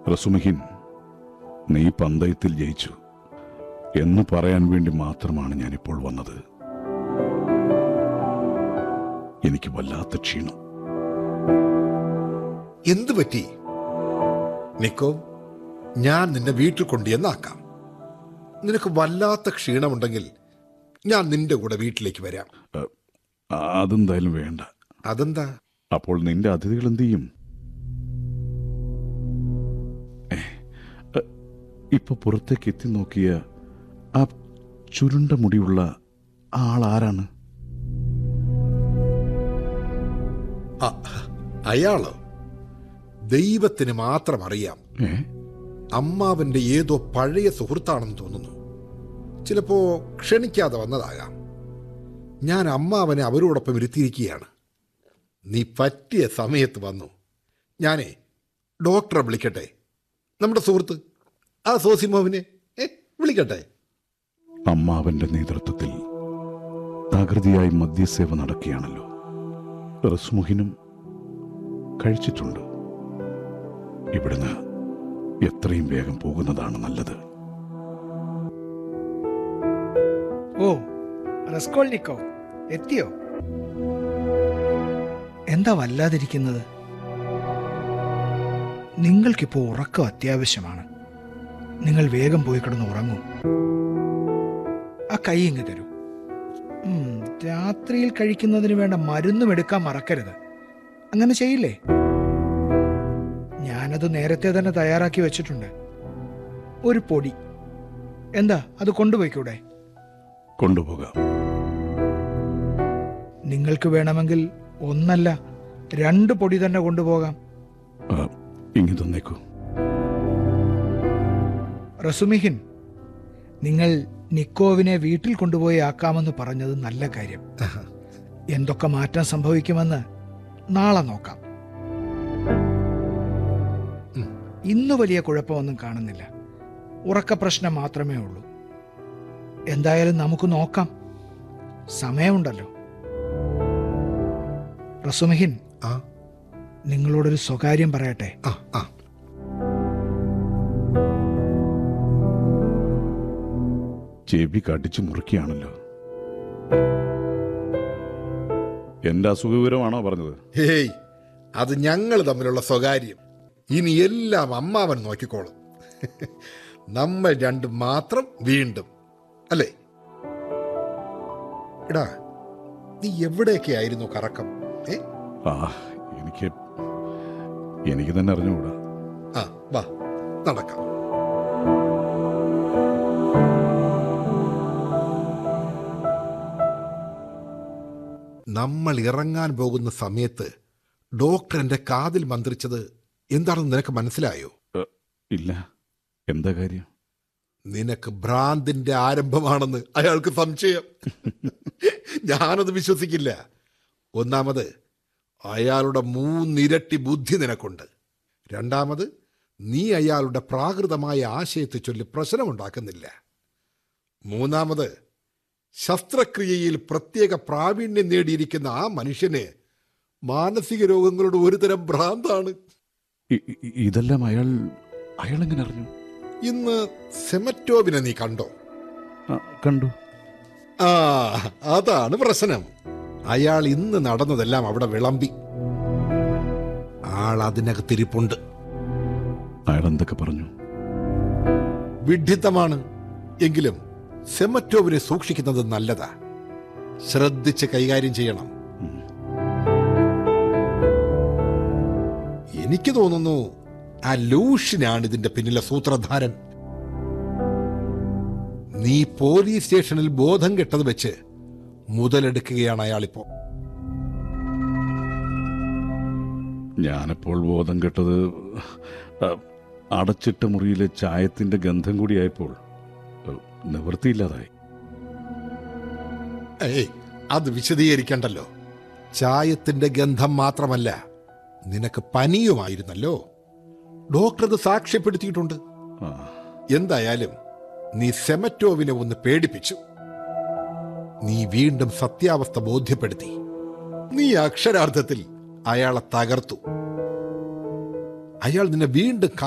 റസുമഹിൻ നീ പന്തയത്തിൽ ജയിച്ചു എന്ന് പറയാൻ വേണ്ടി മാത്രമാണ് ഞാനിപ്പോൾ വന്നത് എനിക്ക് വല്ലാത്ത ക്ഷീണം എന്തു പറ്റി നിക്കോ ഞാൻ നിന്നെ വീട്ടിൽ കൊണ്ടുവന്നാക്കാം നിനക്ക് വല്ലാത്ത ക്ഷീണമുണ്ടെങ്കിൽ ഞാൻ നിന്റെ കൂടെ വീട്ടിലേക്ക് വരാം ഏ, അതെന്തായാലും വേണ്ട അതെന്താ അപ്പോൾ നിന്റെ അതിഥികൾ എന്ത് ചെയ്യും ഏ, ഏ, ഇപ്പൊ പുറത്തേക്ക് എത്തി നോക്കിയ ആ ചുരുണ്ട മുടിയുള്ള ആ ആൾ ആരാണ് ആ, അയാള് ദൈവത്തിന് മാത്രം അറിയാം ഏ അമ്മാവന്റെ ഏതോ പഴയ സുഹൃത്താണെന്ന് തോന്നുന്നു ചിലപ്പോ ക്ഷണിക്കാതെ വന്നതാകാം ഞാൻ അമ്മാവനെ അവരോടൊപ്പം ഇരുത്തിയിരിക്കുകയാണ് നീ പറ്റിയ സമയത്ത് വന്നു ഞാനേ ഡോക്ടറെ വിളിക്കട്ടെ നമ്മുടെ സുഹൃത്ത് ആ സോസിമോവിനെ ഏ വിളിക്കട്ടെ അമ്മാവന്റെ നേതൃത്വത്തിൽ തകൃതിയായി മദ്യസേവ നടക്കുകയാണല്ലോ റസ്മുഹിനും കഴിച്ചിട്ടുണ്ട് ഇവിടുന്ന് എത്രയും വേഗം പോകുന്നതാണ് നല്ലത് ഓ റസ്കോൾനിക്കോ എത്തിയോ എന്താ വല്ലാതിരിക്കുന്നത് നിങ്ങൾക്കിപ്പോ ഉറക്കം അത്യാവശ്യമാണ് നിങ്ങൾ വേഗം പോയി കിടന്ന് ഉറങ്ങൂ ആ കൈ ഇങ്ങ് തരൂ ഉം, രാത്രിയിൽ കഴിക്കുന്നതിന് വേണ്ട മരുന്നും എടുക്കാൻ മറക്കരുത് അങ്ങനെ ചെയ്യില്ലേ ഞാനത് നേരത്തെ തന്നെ തയ്യാറാക്കി വെച്ചിട്ടുണ്ട് ഒരു പൊടി എന്താ അത് കൊണ്ടുപോയിക്കൂടെ കൊണ്ടുപോകാം നിങ്ങൾക്ക് വേണമെങ്കിൽ ഒന്നല്ല രണ്ട് പൊടി തന്നെ കൊണ്ടുപോകാം ആ, ഇങ്ങി തന്നേക്കൂ റസുമിഹിൻ നിങ്ങൾ നിക്കോവിനെ വീട്ടിൽ കൊണ്ടുപോയി ആക്കാമെന്ന് പറഞ്ഞത് നല്ല കാര്യം എന്തൊക്കെ മാറ്റം സംഭവിക്കുമെന്ന് നാളെ നോക്കാം ഇന്ന് വലിയ കുഴപ്പമൊന്നും കാണുന്നില്ല ഉറക്ക പ്രശ്നം മാത്രമേ ഉള്ളൂ എന്തായാലും നമുക്ക് നോക്കാം സമയമുണ്ടല്ലോ റസുമിഹിൻ ആ നിങ്ങളോടൊരു സ്വകാര്യം പറയട്ടെ ആ ആ ചെവി കടിച്ചു മുറുക്കിയാണല്ലോ എന്റെ അസുഖവിവരമാണോ പറഞ്ഞത് ഹേയ് അത് ഞങ്ങൾ തമ്മിലുള്ള സ്വകാര്യം ഇനി എല്ലാം അമ്മാവൻ നോക്കിക്കോളും നമ്മൾ രണ്ടും മാത്രം വീണ്ടും അല്ലേ എടാ നീ എവിടെയൊക്കെ ആയിരുന്നു കറക്കം ഏ ആ എനിക്ക് എനിക്ക് തന്നെ അറിഞ്ഞുകൂടാ ആ വാ നടക്കാം നമ്മൾ ഇറങ്ങാൻ പോകുന്ന സമയത്ത് ഡോക്ടർ എന്റെ കാതിൽ മന്ത്രിച്ചത് എന്താണെന്ന് നിനക്ക് മനസ്സിലായോ ഏ, ഇല്ല എന്താ കാര്യം നിനക്ക് ഭ്രാന്തിന്റെ ആരംഭമാണെന്ന് അയാൾക്ക് സംശയം ഞാനത് വിശ്വസിക്കില്ല ഒന്നാമത് അയാളുടെ മൂന്നിരട്ടി ബുദ്ധി നിനക്കുണ്ട് രണ്ടാമത് നീ അയാളുടെ പ്രാകൃതമായ ആശയത്തെ ചൊല്ലി പ്രശ്നമുണ്ടാക്കുന്നില്ല മൂന്നാമത് ശസ്ത്രക്രിയയിൽ പ്രത്യേക പ്രാവീണ്യം നേടിയിരിക്കുന്ന ആ മനുഷ്യന് മാനസിക രോഗങ്ങളുടെ ഒരുതരം ഭ്രാന്താണ് ഇ- ഇ- ഇതെല്ലാം അയാൾ അയാൾ എങ്ങനെ അറിഞ്ഞു ഇന്ന് സെമറ്റോവിനെ നീ കണ്ടോ ആ, കണ്ടു ആ അതാണ് പ്രശ്നം അയാൾ ഇന്ന് നടന്നതെല്ലാം അവിടെ വിളമ്പി ആൾ അതിനകത്തിരിപ്പുണ്ട് അയാൾ എന്തൊക്കെ പറഞ്ഞു വിഡ്ഢിത്തമാണ് എങ്കിലും സെമറ്റോവിനെ സൂക്ഷിക്കുന്നത് നല്ലതാ ശ്രദ്ധിച്ച് കൈകാര്യം ചെയ്യണം എനിക്ക് തോന്നുന്നു ആ ലൂഷ്യനാണ് ഇതിന്റെ പിന്നിലെ സൂത്രധാരൻ നീ പോലീസ് സ്റ്റേഷനിൽ ബോധം കെട്ടത് വെച്ച് മുതലെടുക്കുകയാണ് അയാളിപ്പോ ഞാനപ്പോൾ ബോധം കെട്ടത് ആ, അടച്ചിട്ട മുറിയിലെ ചായത്തിന്റെ ഗന്ധം കൂടിയായപ്പോൾ ഏ, നിവൃത്തിയില്ലാതായി ഏയ് അത് വിശദീകരിക്കണ്ടല്ലോ ചായത്തിന്റെ ഗന്ധം മാത്രമല്ല നിനക്ക് പനിയുമായിരുന്നല്ലോ ഡോക്ടർ അത് സാക്ഷ്യപ്പെടുത്തിയിട്ടുണ്ട് ആ, എന്തായാലും നീ സെമറ്റോവിനെ ഒന്ന് പേടിപ്പിച്ചു നീ വീണ്ടും സത്യാവസ്ഥ ബോധ്യപ്പെടുത്തി നീ അക്ഷരാർത്ഥത്തിൽ അയാളെ തകർത്തു അയാൾ നിന്നെ വീണ്ടും